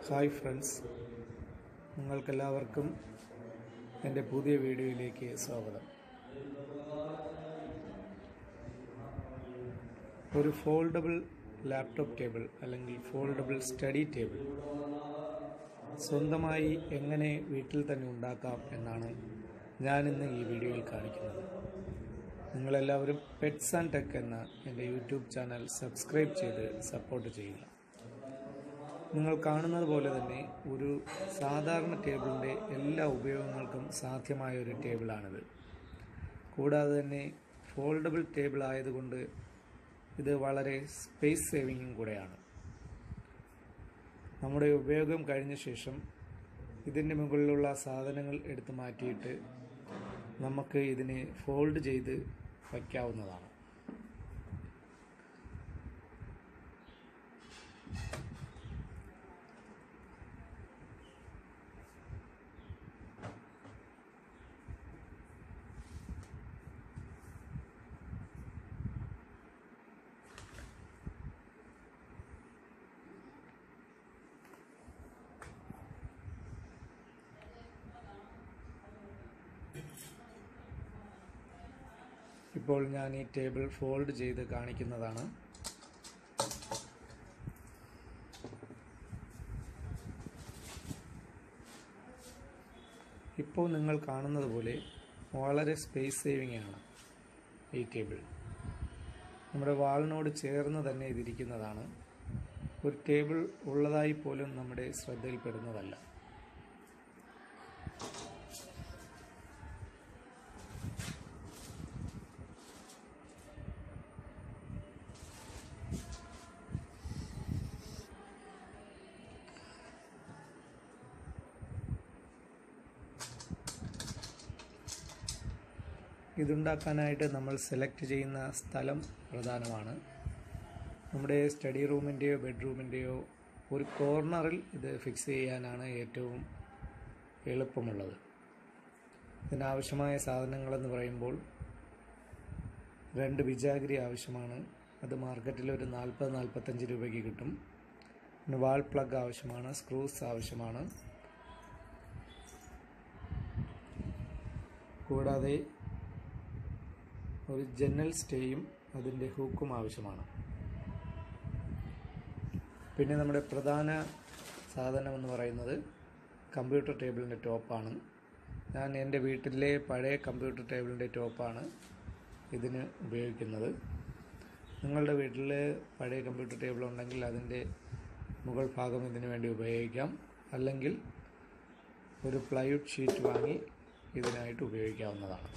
hi friends നിങ്ങൾക്കെല്ലാവർക്കും എൻ്റെ പുതിയ വീഡിയോയിലേക്ക് സ്വാഗതം ഒരു ഫോൾഡബിൾ ലാപ്ടോപ്പ് ടേബിൾ അല്ലെങ്കിൽ ഫോൾഡബിൾ സ്റ്റഡി ടേബിൾ സ്വന്തമായി എങ്ങനെ വീട്ടിൽ തന്നെ ഉണ്ടാക്കാം എന്നാണ് ഞാനിന്ന് ഈ വീഡിയോയിൽ കാണിക്കുന്നത് നിങ്ങളെല്ലാവരും പെറ്റ്സ് ആൻഡ് ടെക് എന്ന എൻ്റെ യൂട്യൂബ് ചാനൽ സബ്സ്ക്രൈബ് ചെയ്ത് സപ്പോർട്ട് ചെയ്യുക നിങ്ങൾ കാണുന്നത് പോലെ തന്നെ ഒരു സാധാരണ ടേബിളിൻ്റെ എല്ലാ ഉപയോഗങ്ങൾക്കും സാധ്യമായ ഒരു ടേബിളാണിത് കൂടാതെ തന്നെ ഫോൾഡബിൾ ടേബിൾ ആയതുകൊണ്ട് ഇത് വളരെ സ്പേസ് സേവിങ്ങും കൂടെയാണ് നമ്മുടെ ഉപയോഗം കഴിഞ്ഞ ശേഷം ഇതിൻ്റെ മുകളിലുള്ള സാധനങ്ങൾ എടുത്തു മാറ്റിയിട്ട് നമുക്ക് ഇതിനെ ഫോൾഡ് ചെയ്ത് വയ്ക്കാവുന്നതാണ് ഇപ്പോൾ ഞാൻ ഈ ടേബിൾ ഫോൾഡ് ചെയ്ത് കാണിക്കുന്നതാണ് ഇപ്പോൾ നിങ്ങൾ കാണുന്നത് പോലെ വളരെ സ്പേസ് സേവിംഗ് ആണ് ഈ ടേബിൾ നമ്മുടെ വാളിനോട് ചേർന്ന് തന്നെ ഇതിരിക്കുന്നതാണ് ഒരു ടേബിൾ ഉള്ളതായി പോലും നമ്മുടെ ശ്രദ്ധയിൽപ്പെടുന്നതല്ല ഇതുണ്ടാക്കാനായിട്ട് നമ്മൾ സെലക്ട് ചെയ്യുന്ന സ്ഥലം പ്രധാനമാണ് നമ്മുടെ സ്റ്റഡി റൂമിൻ്റെയോ ബെഡ്റൂമിൻ്റെയോ ഒരു കോർണറിൽ ഇത് ഫിക്സ് ചെയ്യാനാണ് ഏറ്റവും എളുപ്പമുള്ളത് ഇതിനാവശ്യമായ സാധനങ്ങളെന്ന് പറയുമ്പോൾ രണ്ട് വിജാഗിരി ആവശ്യമാണ് അത് മാർക്കറ്റിൽ ഒരു നാൽപ്പത് നാൽപ്പത്തഞ്ച് രൂപയ്ക്ക് കിട്ടും പിന്നെ വാൾ പ്ലഗ് ആവശ്യമാണ് സ്ക്രൂസ് ആവശ്യമാണ് കൂടാതെ ഒരു ജനൽ സ്റ്റേയും അതിൻ്റെ ഹൂക്കും ആവശ്യമാണ് പിന്നെ നമ്മുടെ പ്രധാന സാധനം എന്ന് പറയുന്നത് കമ്പ്യൂട്ടർ ടേബിളിൻ്റെ ടോപ്പാണ് ഞാൻ എൻ്റെ വീട്ടിലെ പഴയ കമ്പ്യൂട്ടർ ടേബിളിൻ്റെ ടോപ്പാണ് ഇതിന് ഉപയോഗിക്കുന്നത് നിങ്ങളുടെ വീട്ടിൽ പഴയ കമ്പ്യൂട്ടർ ടേബിൾ ഉണ്ടെങ്കിൽ അതിൻ്റെ മുകൾ ഭാഗം ഇതിനു വേണ്ടി ഉപയോഗിക്കാം അല്ലെങ്കിൽ ഒരു പ്ലൈവുഡ് ഷീറ്റ് വാങ്ങി ഇതിനായിട്ട് ഉപയോഗിക്കാവുന്നതാണ്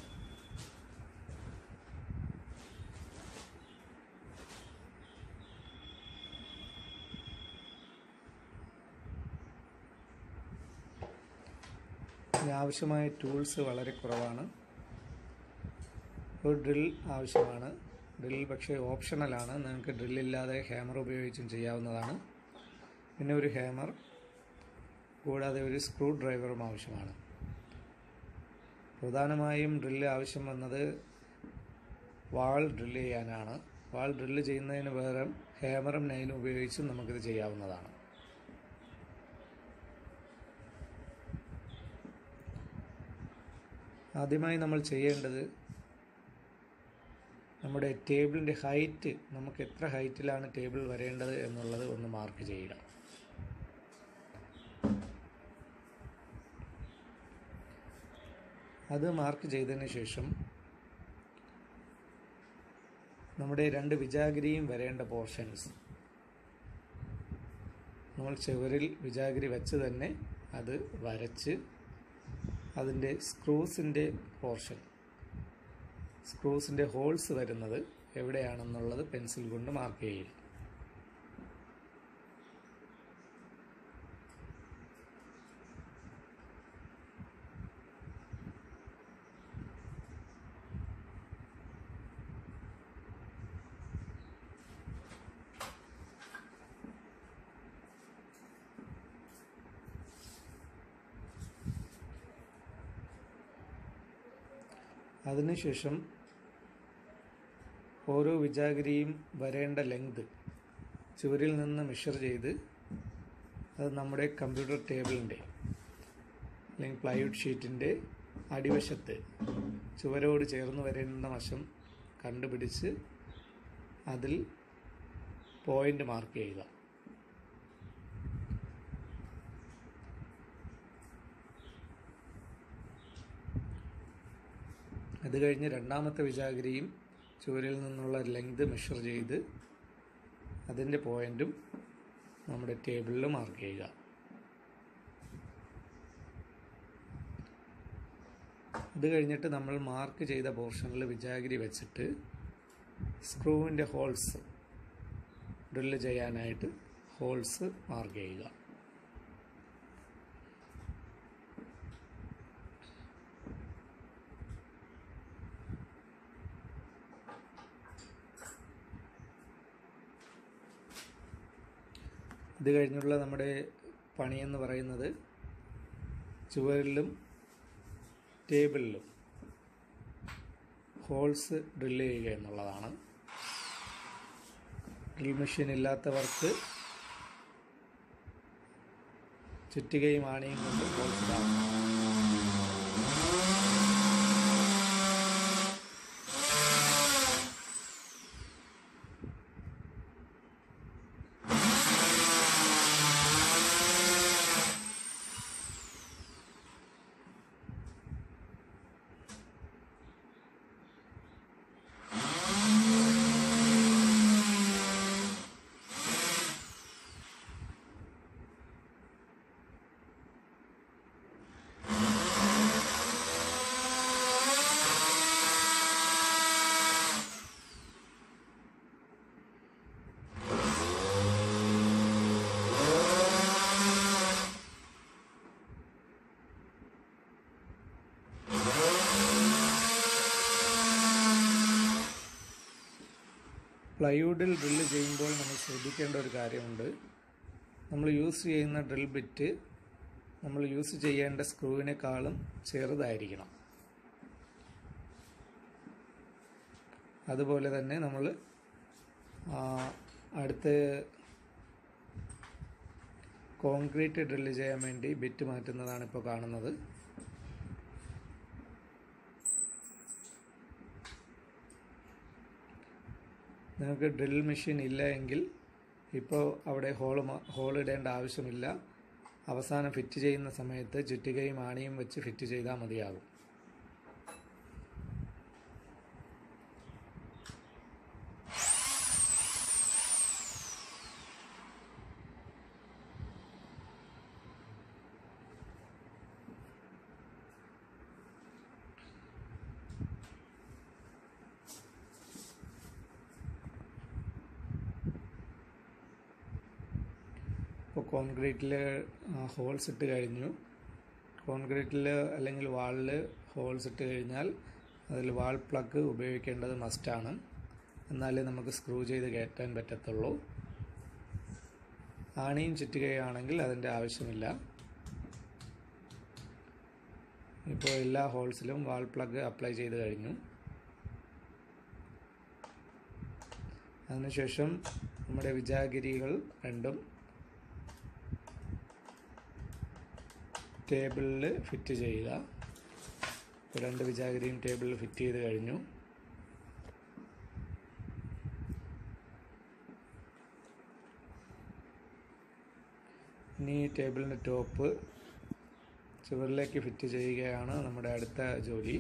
ഇതിന് ആവശ്യമായ ടൂൾസ് വളരെ കുറവാണ് ഒരു ഡ്രിൽ ആവശ്യമാണ് ഡ്രിൽ പക്ഷേ ഓപ്ഷണലാണ് നിങ്ങൾക്ക് ഡ്രില്ലില്ലാതെ ഹാമർ ഉപയോഗിച്ചും ചെയ്യാവുന്നതാണ് പിന്നെ ഒരു ഹാമർ കൂടാതെ ഒരു സ്ക്രൂ ഡ്രൈവറും ആവശ്യമാണ് പ്രധാനമായും ഡ്രില്ല് ആവശ്യം വന്നത് വാൾ ഡ്രില്ല് ചെയ്യാനാണ് വാൾ ഡ്രില്ല് ചെയ്യുന്നതിന് പകരം ഹാമറും നൈനും ഉപയോഗിച്ചും നമുക്കിത് ചെയ്യാവുന്നതാണ് ആദ്യമായി നമ്മൾ ചെയ്യേണ്ടത് നമ്മുടെ ടേബിളിൻ്റെ ഹൈറ്റ് നമുക്ക് എത്ര ഹൈറ്റിലാണ് ടേബിൾ വരേണ്ടത് എന്നുള്ളത് ഒന്ന് മാർക്ക് ചെയ്യുക അത് മാർക്ക് ചെയ്തതിന് ശേഷം നമ്മുടെ രണ്ട് വിജാഗിരിയും വരേണ്ട പോർഷൻസ് നമ്മൾ ചുവരിൽ വിജാഗിരി വെച്ച് തന്നെ അത് വരച്ച് അതിൻ്റെ സ്ക്രൂസിൻ്റെ പോർഷൻ സ്ക്രൂസിൻ്റെ ഹോൾസ് വരുന്നത് എവിടെയാണെന്നുള്ളത് പെൻസിൽ കൊണ്ട് മാർക്ക് ചെയ്യും അതിനുശേഷം ഓരോ വിജാഗിരിയും വരേണ്ട ലെങ്ത് ചുവരിൽ നിന്ന് മെഷർ ചെയ്ത് അത് നമ്മുടെ കമ്പ്യൂട്ടർ ടേബിളിൻ്റെ അല്ലെങ്കിൽ പ്ലൈവുഡ് ഷീറ്റിൻ്റെ അടിവശത്ത് ചുവരോട് ചേർന്ന് വരേണ്ട വശം കണ്ടുപിടിച്ച് അതിൽ പോയിന്റ് മാർക്ക് ചെയ്യുക അത് കഴിഞ്ഞ് രണ്ടാമത്തെ വിജാഗിരിയും ചുവരിൽ നിന്നുള്ള ലെങ്ത് മെഷർ ചെയ്ത് അതിൻ്റെ പോയിന്റും നമ്മുടെ ടേബിളിൽ മാർക്ക് ചെയ്യുക ഇത് കഴിഞ്ഞിട്ട് നമ്മൾ മാർക്ക് ചെയ്ത പോർഷനിൽ വിജാഗിരി വെച്ചിട്ട് സ്ക്രൂവിൻ്റെ ഹോൾസ് ഡ്രില്ല് ചെയ്യാനായിട്ട് ഹോൾസ് മാർക്ക് ചെയ്യുക ഇത് കഴിഞ്ഞുള്ള നമ്മുടെ പണിയെന്ന് പറയുന്നത് ചുവരിലും ടേബിളിലും ഹോൾസ് ഡ്രില്ല് ചെയ്യുക എന്നുള്ളതാണ് ഡ്രിൽ മെഷീൻ ഇല്ലാത്തവർക്ക് ചുറ്റികയും ആണിയും കൊണ്ട് ഹോൾസ് ഇടാം പ്ലൈവുഡിൽ ഡ്രില്ല് ചെയ്യുമ്പോൾ നമ്മൾ ശ്രദ്ധിക്കേണ്ട ഒരു കാര്യമുണ്ട് നമ്മൾ യൂസ് ചെയ്യുന്ന ഡ്രിൽ ബിറ്റ് നമ്മൾ യൂസ് ചെയ്യേണ്ട സ്ക്രൂവിനേക്കാളും ചെറുതായിരിക്കണം അതുപോലെ തന്നെ നമ്മൾ അടുത്ത് കോൺക്രീറ്റ് ഡ്രില്ല് ചെയ്യാൻ വേണ്ടി ബിറ്റ് മാറ്റുന്നതാണ് ഇപ്പോൾ കാണുന്നത് നിങ്ങൾക്ക് ഡ്രിൽ മെഷീൻ ഇല്ല എങ്കിൽ ഇപ്പോൾ അവിടെ ഹോൾ ഹോൾ ഇടേണ്ട ആവശ്യമില്ല അവസാനം ഫിറ്റ് ചെയ്യുന്ന സമയത്ത് ചുറ്റികയും ആണിയും വെച്ച് ഫിറ്റ് ചെയ്താൽ മതിയാകും ഇപ്പോൾ കോൺക്രീറ്റിൽ ഹോൾസ് ഇട്ട് കഴിഞ്ഞു കോൺക്രീറ്റിൽ അല്ലെങ്കിൽ വാളിൽ ഹോൾസ് ഇട്ട് കഴിഞ്ഞാൽ അതിൽ വാൾ പ്ലഗ് ഉപയോഗിക്കേണ്ടത് മസ്റ്റാണ് എന്നാലേ നമുക്ക് സ്ക്രൂ ചെയ്ത് കയറ്റാൻ പറ്റത്തുള്ളൂ ആണിയും ചുറ്റുകയാണെങ്കിൽ അതിൻ്റെ ആവശ്യമില്ല ഇപ്പോൾ എല്ലാ ഹോൾസിലും വാൾ പ്ലഗ് അപ്ലൈ ചെയ്ത് കഴിഞ്ഞു അതിനുശേഷം നമ്മുടെ വിജാഗിരികൾ രണ്ടും ടേബിളിൽ ഫിറ്റ് ചെയ്യുക ഇപ്പോൾ രണ്ട് വിജാഗിരിയും ടേബിളിൽ ഫിറ്റ് ചെയ്ത് കഴിഞ്ഞു ഇനി ടേബിളിൻ്റെ ടോപ്പ് ചുവരിലേക്ക് ഫിറ്റ് ചെയ്യുകയാണ് നമ്മുടെ അടുത്ത ജോലി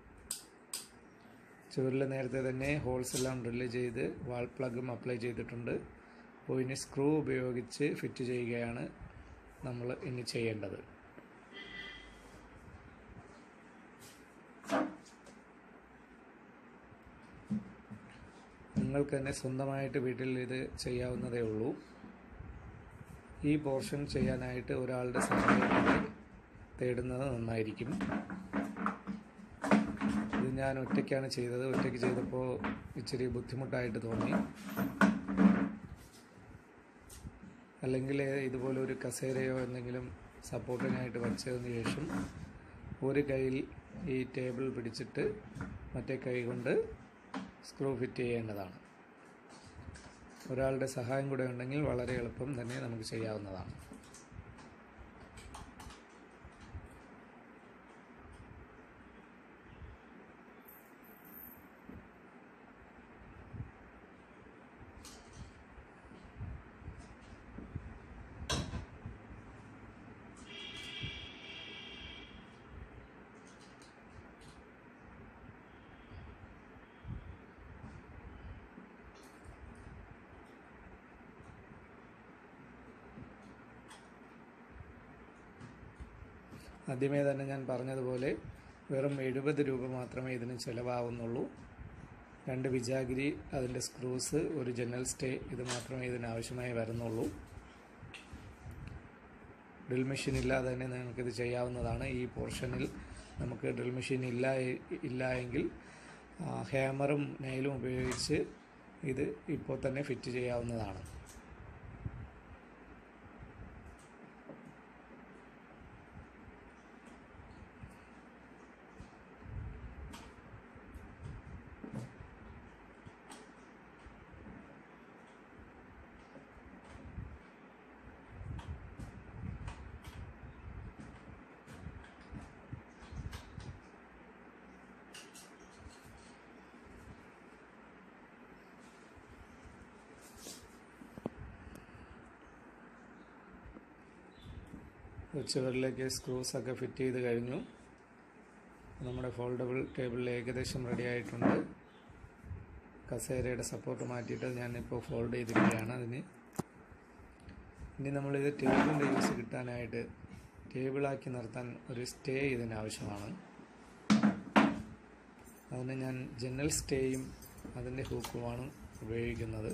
ചുവരിൽ നേരത്തെ തന്നെ ഹോൾസ് എല്ലാം ഡ്രില്ല് ചെയ്ത് വാൾ പ്ലഗും അപ്ലൈ ചെയ്തിട്ടുണ്ട് അപ്പോൾ ഇനി സ്ക്രൂ ഉപയോഗിച്ച് ഫിറ്റ് ചെയ്യുകയാണ് നമ്മൾ ഇനി ചെയ്യേണ്ടത് നിങ്ങൾക്ക് തന്നെ സ്വന്തമായിട്ട് വീട്ടിൽ ഇത് ചെയ്യാവുന്നതേ ഉള്ളൂ ഈ പോർഷൻ ചെയ്യാനായിട്ട് ഒരാളുടെ സഹായം കൂടി തേടുന്നത് നന്നായിരിക്കും ഇത് ഞാൻ ഒറ്റയ്ക്കാണ് ചെയ്തത് ഒറ്റയ്ക്ക് ചെയ്തപ്പോൾ ഇച്ചിരി ബുദ്ധിമുട്ടായിട്ട് തോന്നി അല്ലെങ്കിൽ ഇതുപോലെ ഒരു കസേരയോ എന്തെങ്കിലും സപ്പോർട്ടിനായിട്ട് വച്ചതിന് ശേഷം ഒരു കയ്യിൽ ഈ ടേബിൾ പിടിച്ചിട്ട് മറ്റേ കൈ കൊണ്ട് സ്ക്രൂ ഫിറ്റ് ചെയ്യേണ്ടതാണ് ഒരാളുടെ സഹായം കൂടെ ഉണ്ടെങ്കിൽ വളരെ എളുപ്പം തന്നെ നമുക്ക് ചെയ്യാവുന്നതാണ് ആദ്യമേ തന്നെ ഞാൻ പറഞ്ഞതുപോലെ വെറും എഴുപത് രൂപ മാത്രമേ ഇതിന് ചിലവാകുന്നുള്ളൂ രണ്ട് വിജാഗിരി അതിൻ്റെ സ്ക്രൂസ് ഒരു ജനൽ സ്റ്റേ ഇത് മാത്രമേ ഇതിന് ആവശ്യമായി വരുന്നുള്ളൂ ഡ്രിൽ മെഷീൻ ഇല്ലാതെ തന്നെ നിങ്ങൾക്കിത് ചെയ്യാവുന്നതാണ് ഈ പോർഷനിൽ നമുക്ക് ഡ്രിൽ മെഷീൻ ഇല്ല ഇല്ല എങ്കിൽ ഹാമറും നെയിലും ഉപയോഗിച്ച് ഇത് ഇപ്പോൾ തന്നെ ഫിറ്റ് ചെയ്യാവുന്നതാണ് ഉച്ചവരിലേക്ക് സ്ക്രൂസ് ഒക്കെ ഫിറ്റ് ചെയ്ത് കഴിഞ്ഞു നമ്മുടെ ഫോൾഡബിൾ ടേബിളിൽ ഏകദേശം റെഡി ആയിട്ടുണ്ട് കസേരയുടെ സപ്പോർട്ട് മാറ്റിയിട്ട് ഞാനിപ്പോൾ ഫോൾഡ് ചെയ്തിരിക്കുകയാണ് അതിന് ഇനി നമ്മളിത് ടേബിളിൻ്റെ യൂസ് കിട്ടാനായിട്ട് ടേബിളാക്കി നിർത്താൻ ഒരു സ്റ്റേ ഇതിന് ആവശ്യമാണ് അതിന് ഞാൻ ജനൽ സ്റ്റേയും അതിൻ്റെ ഹൂക്കുമാണ് ഉപയോഗിക്കുന്നത്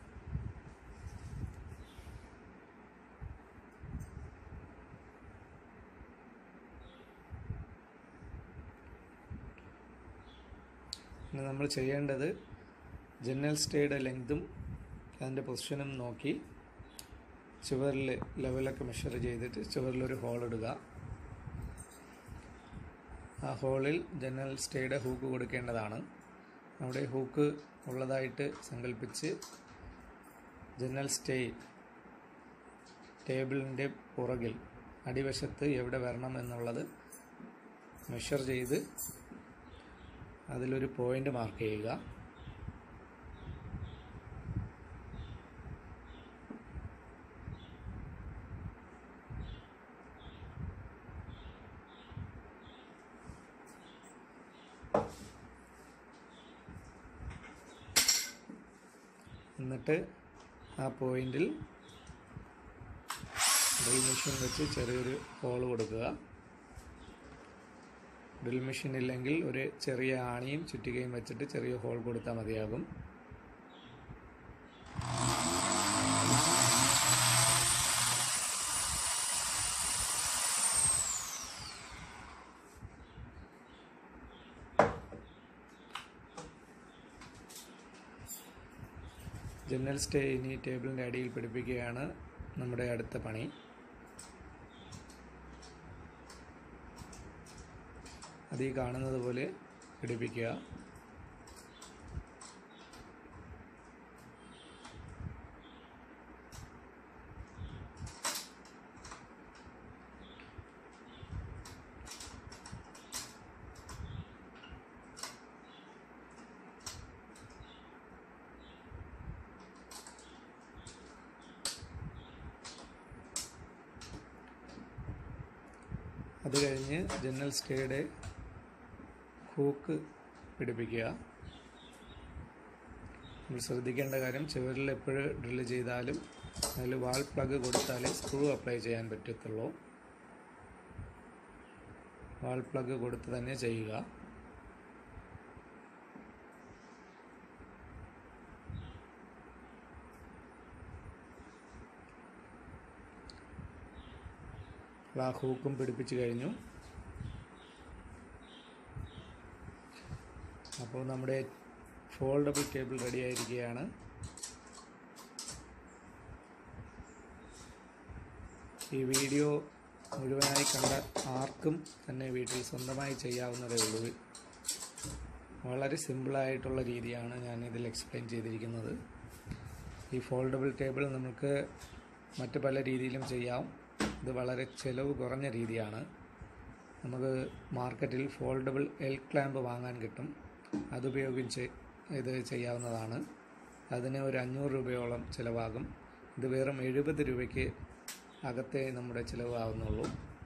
ഇനി നമ്മൾ ചെയ്യേണ്ടത് ജനൽ സ്റ്റേയുടെ ലെങ്തും അതിൻ്റെ പൊസിഷനും നോക്കി ചുവരിൽ ലെവലൊക്കെ മെഷർ ചെയ്തിട്ട് ചുവരിലൊരു ഹോൾ ഇടുക ആ ഹോളിൽ ജനൽ സ്റ്റേയുടെ ഹൂക്ക് കൊടുക്കേണ്ടതാണ് അവിടെ ഹൂക്ക് ഉള്ളതായിട്ട് സങ്കല്പിച്ച് ജനൽ സ്റ്റേ ടേബിളിൻ്റെ പുറകിൽ അടിവശത്ത് എവിടെ വരണം എന്നുള്ളത് മെഷർ ചെയ്ത് അതിലൊരു പോയിന്റ് മാർക്ക് ചെയ്യുക എന്നിട്ട് ആ പോയിന്റിൽ ഡ്രിൽ മെഷീൻ വെച്ച് ചെറിയൊരു ഹോൾ കൊടുക്കുക ഡ്രിൽ മെഷീൻ ഇല്ലെങ്കിൽ ഒരു ചെറിയ ആണിയും ചുറ്റികയും വെച്ചിട്ട് ചെറിയ ഹോൾ കൊടുത്താൽ മതിയാകും ജനൽ സ്റ്റേ ഇനി ടേബിളിൻ്റെ അടിയിൽ പിടിപ്പിക്കുകയാണ് നമ്മുടെ അടുത്ത പണി അത് ഈ കാണുന്നത് പോലെ പിടിപ്പിക്കുക അത് കഴിഞ്ഞ് ജനൽ സ്റ്റേയുടെ ഹൂക്ക് പിടിപ്പിക്കുക നമ്മൾ ശ്രദ്ധിക്കേണ്ട കാര്യം ചുവരിൽ എപ്പോഴും ഡ്രില്ല് ചെയ്താലും അതിൽ വാൾ പ്ലഗ് കൊടുത്താലേ സ്ക്രൂ അപ്ലൈ ചെയ്യാൻ പറ്റത്തുള്ളൂ വാൾ പ്ലഗ് കൊടുത്ത് തന്നെ ചെയ്യുക ആ ഹൂക്കും പിടിപ്പിച്ച് കഴിഞ്ഞു അപ്പോൾ നമ്മുടെ ഫോൾഡബിൾ ടേബിൾ റെഡി ആയിരിക്കുകയാണ് ഈ വീഡിയോ മുഴുവനായി കണ്ട ആർക്കും തന്നെ വീട്ടിൽ സ്വന്തമായി ചെയ്യാവുന്നതേ ഉള്ളൂ വളരെ സിമ്പിളായിട്ടുള്ള രീതിയാണ് ഞാൻ ഇതിൽ എക്സ്പ്ലെയിൻ ചെയ്തിരിക്കുന്നത് ഈ ഫോൾഡബിൾ ടേബിൾ നമുക്ക് മറ്റ് പല രീതിയിലും ചെയ്യാം ഇത് വളരെ ചിലവ് കുറഞ്ഞ രീതിയാണ് നമുക്ക് മാർക്കറ്റിൽ ഫോൾഡബിൾ എൽ ക്ലാമ്പ് വാങ്ങാൻ കിട്ടും അതുപയോഗിച്ച് ഇത് ചെയ്യാവുന്നതാണ് അതിന് ഒരു അഞ്ഞൂറ് രൂപയോളം ചിലവാകും ഇത് വെറും എഴുപത് രൂപയ്ക്ക് അകത്തേ നമ്മുടെ ചിലവാകുന്നുള്ളൂ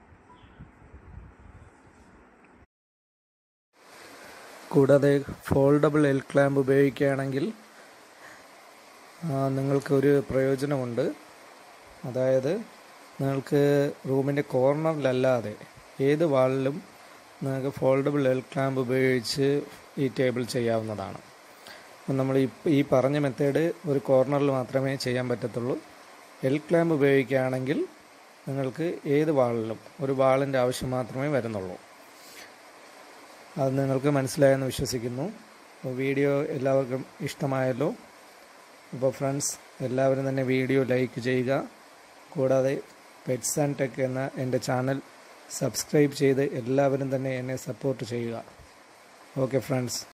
കൂടാതെ ഫോൾഡബിൾ എൽ ക്ലാമ്പ് ഉപയോഗിക്കുകയാണെങ്കിൽ നിങ്ങൾക്കൊരു പ്രയോജനമുണ്ട് അതായത് നിങ്ങൾക്ക് റൂമിൻ്റെ കോർണറിലല്ലാതെ ഏത് വാളിലും നിങ്ങൾക്ക് ഫോൾഡബിൾ എൽ ക്ലാമ്പ് ഉപയോഗിച്ച് ഈ ടേബിൾ ചെയ്യാവുന്നതാണ് അപ്പം നമ്മൾ ഈ ഈ പറഞ്ഞ മെത്തേഡ് ഒരു കോർണറിൽ മാത്രമേ ചെയ്യാൻ പറ്റത്തുള്ളൂ എൽ ക്ലാമ്പ് ഉപയോഗിക്കുകയാണെങ്കിൽ നിങ്ങൾക്ക് ഏത് വാളിലും ഒരു വാളിൻ്റെ ആവശ്യം മാത്രമേ വരുന്നുള്ളൂ അത് നിങ്ങൾക്ക് മനസ്സിലായെന്ന് വിശ്വസിക്കുന്നു അപ്പോൾ വീഡിയോ എല്ലാവർക്കും ഇഷ്ടമായല്ലോ അപ്പോൾ ഫ്രണ്ട്സ് എല്ലാവരും തന്നെ വീഡിയോ ലൈക്ക് ചെയ്യുക കൂടാതെ പെറ്റ്സ് ആൻഡ് ടെക് എന്ന എൻ്റെ ചാനൽ സബ്സ്ക്രൈബ് ചെയ്ത് എല്ലാവരും തന്നെ എന്നെ സപ്പോർട്ട് ചെയ്യുക ഓക്കെ ഫ്രണ്ട്സ്